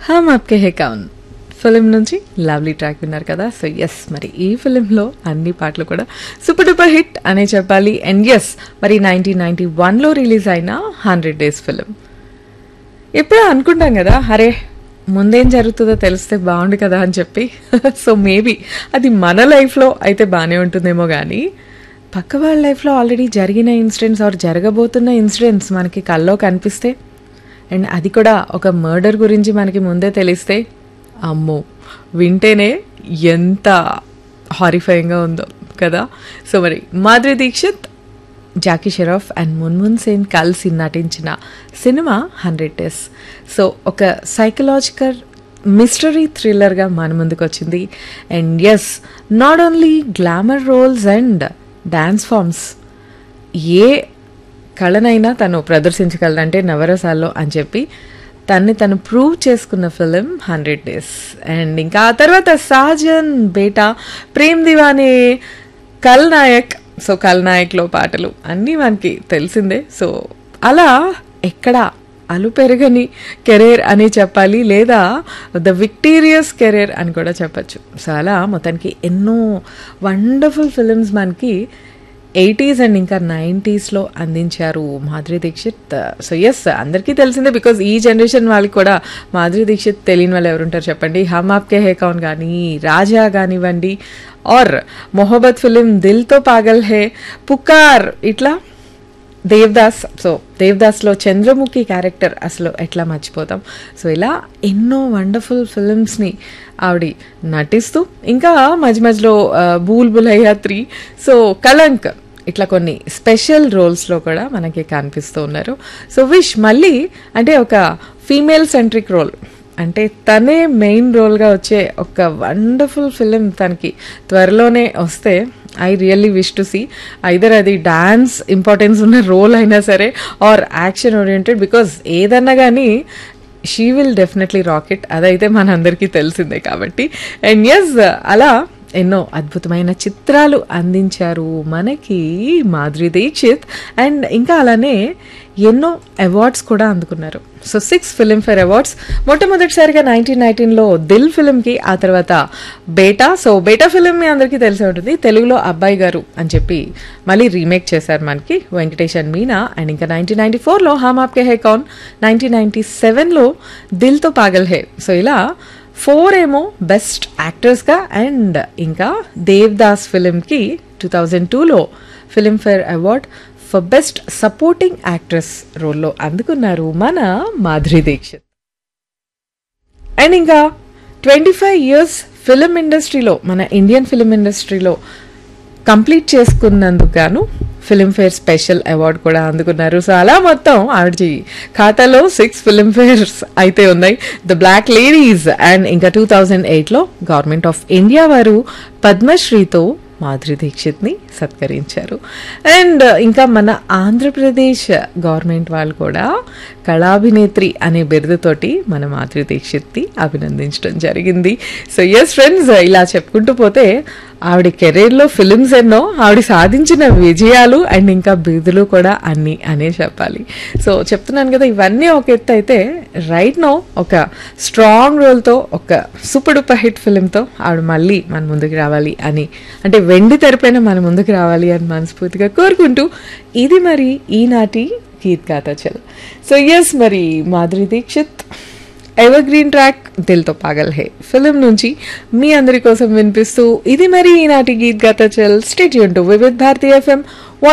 హమ్ ఆప్కే హే Koun film నుంచి lovely track విన్నారు కదా సో ఎస్ మరి ఈ ఫిలింలో అన్ని పాటలు కూడా సూపర్ డూపర్ హిట్ అనే చెప్పాలి అండ్ ఎస్ మరి నైన్టీన్ నైన్టీ వన్లో రిలీజ్ అయిన హండ్రెడ్ డేస్ ఫిలిం ఎప్పుడో అనుకుంటాం కదా అరే ముందేం జరుగుతుందో తెలిస్తే బాగుండు కదా అని చెప్పి సో మేబీ అది మన లైఫ్లో అయితే బాగానే ఉంటుందేమో కానీ పక్క వాళ్ళ లైఫ్లో ఆల్రెడీ జరిగిన ఇన్సిడెంట్స్ ఆర్ జరగబోతున్న ఇన్సిడెంట్స్ మనకి కల్లో కనిపిస్తే అండ్ అది కూడా ఒక మర్డర్ గురించి మనకి ముందే తెలిస్తే అమ్మో వింటేనే ఎంత హారిఫైయింగ్గా ఉందో కదా సో మరి మాధురి దీక్షిత్ జాకీ షెరాఫ్ అండ్ మున్మున్ సేన్ కలిసి నటించిన సినిమా హండ్రెడ్ డేస్ సో ఒక సైకలాజికల్ మిస్టరీ థ్రిల్లర్గా మన ముందుకు వచ్చింది and yes not only glamour roles and dance forms ఏ కళనైనా తను ప్రదర్శించగలదంటే నవరసాల్లో అని చెప్పి తన్ని తను ప్రూవ్ చేసుకున్న ఫిలిం హండ్రెడ్ డేస్ అండ్ ఇంకా ఆ తర్వాత సాజన్ బేటా ప్రేమ్ దివానే కల్ నాయక్ సో కల్ నాయక్లో పాటలు అన్నీ మనకి తెలిసిందే సో అలా ఎక్కడ అలు పెరగని కెరీర్ అని చెప్పాలి లేదా ద విక్టీరియస్ కెరీర్ అని కూడా చెప్పచ్చు సో అలా మొత్తానికి ఎన్నో వండర్ఫుల్ ఫిలిమ్స్ మనకి ఎయిటీస్ అండ్ ఇంకా నైంటీస్లో అందించారు మాధురి దీక్షిత్ సో ఎస్ అందరికీ తెలిసిందే బికాజ్ ఈ జనరేషన్ వాళ్ళకి కూడా మాధురి దీక్షిత్ తెలియని వాళ్ళు ఎవరుంటారు చెప్పండి హమ్ ఆప్కే హే కౌన్ కానీ రాజా కానివ్వండి ఆర్ మొహబ్బత్ ఫిలిం దిల్తో పాగల్ హే పుకార్ ఇట్లా దేవ్దాస్ సో దేవ్దాస్లో చంద్రముఖి క్యారెక్టర్ అసలు ఎట్లా మర్చిపోతాం సో ఇలా ఎన్నో వండర్ఫుల్ ఫిలిమ్స్ని ఆవిడ నటిస్తూ ఇంకా మధ్య మధ్యలో బూల్ బులయ్య త్రీ సో కలంక్ ఇట్లా కొన్ని స్పెషల్ రోల్స్లో కూడా మనకి కనిపిస్తూ ఉన్నారు సో విష్ మళ్ళీ అంటే ఒక ఫీమేల్ సెంట్రిక్ రోల్ అంటే తనే మెయిన్ రోల్గా వచ్చే ఒక వండర్ఫుల్ ఫిలిం తనకి త్వరలోనే వస్తే I really wish to see either అది డాన్స్ ఇంపార్టెన్స్ ఉన్న రోల్ అయినా సరే ఆర్ యాక్షన్ ఓరియంటెడ్ బికాజ్ ఏదన్నా కానీ షీ విల్ డెఫినెట్లీ రాకెట్ అదైతే మనందరికీ తెలిసిందే కాబట్టి అండ్ ఎస్ అలా ఎన్నో అద్భుతమైన చిత్రాలు అందించారు మనకి మాధురి దీక్షిత్ అండ్ ఇంకా అలానే ఎన్నో అవార్డ్స్ కూడా అందుకున్నారు సో సిక్స్ ఫిలింఫేర్ అవార్డ్స్ మొట్టమొదటిసారిగా నైన్టీన్ నైన్టీన్లో దిల్ ఫిలింకి ఆ తర్వాత బేటా సో బేటా ఫిలిం మీ అందరికీ తెలిసే ఉంటుంది తెలుగులో అబ్బాయి గారు అని చెప్పి మళ్ళీ రీమేక్ చేశారు మనకి వెంకటేష్ అండ్ మీనా అండ్ ఇంకా నైన్టీన్ నైన్టీ ఫోర్లో హామ్ ఆప్కే హే కౌన్ నైన్టీన్ నైన్టీ సెవెన్లో దిల్తో పాగల్ హే సో ఇలా ఫోర్ ఏమో బెస్ట్ యాక్టర్స్గా అండ్ ఇంకా దేవ్దాస్ ఫిలింకి టూ థౌజండ్ టూలో Filmfare award for best supporting actress రోల్లో అందుకున్నారు మన మాధురి దీక్షిత్ అండ్ ఇంకా ట్వంటీ ఫైవ్ ఇయర్స్ ఫిలిం ఇండస్ట్రీలో మన ఇండియన్ ఫిలిం ఇండస్ట్రీలో కంప్లీట్ చేసుకున్నందుకు గాను ఫిలింఫేర్ స్పెషల్ అవార్డు కూడా అందుకున్నారు సో అలా మొత్తం ఆవిడ ఖాతాలో సిక్స్ ఫిలింఫేర్స్ అయితే ఉన్నాయి ద బ్లాక్ లేడీస్ అండ్ ఇంకా టూ థౌజండ్ ఎయిట్లో గవర్నమెంట్ ఆఫ్ ఇండియా వారు పద్మశ్రీతో మాధురి దీక్షిత్ని సత్కరించారు అండ్ ఇంకా మన ఆంధ్రప్రదేశ్ గవర్నమెంట్ వాళ్ళు కూడా కళాభినేత్రి అనే బిరుదుతోటి మన మాధురి దీక్షిత్ని అభినందించడం జరిగింది సో ఎస్ ఫ్రెండ్స్ ఇలా చెప్పుకుంటూ పోతే ఆవిడ కెరీర్లో ఫిలిమ్స్ ఎన్నో ఆవిడ సాధించిన విజయాలు అండ్ ఇంకా బిరుదులు కూడా అన్ని అనే చెప్పాలి సో చెప్తున్నాను కదా ఇవన్నీ ఒక ఎత్తు అయితే రైట్ నో ఒక స్ట్రాంగ్ రోల్తో ఒక సూపర్ డూపర్ హిట్ ఫిలింతో ఆవిడ మళ్ళీ మన ముందుకు రావాలి అని అంటే వెండి తెరపైన మన ముందుకు రావాలి అని మనస్ఫూర్తిగా కోరుకుంటూ ఇది మరి ఈనాటి గీత్ గాతా చల్ సో ఎస్ మరి Madhuri Dixit evergreen track దిల్తో పాగల్ హే ఫిలిం నుంచి మీ అందరి కోసం వినిపిస్తూ ఇది మరి ఈనాటి గీత్ గాతా చల్ స్టేట్ యూన్ టు వివిధ్ భారతీ ఎఫ్ఎం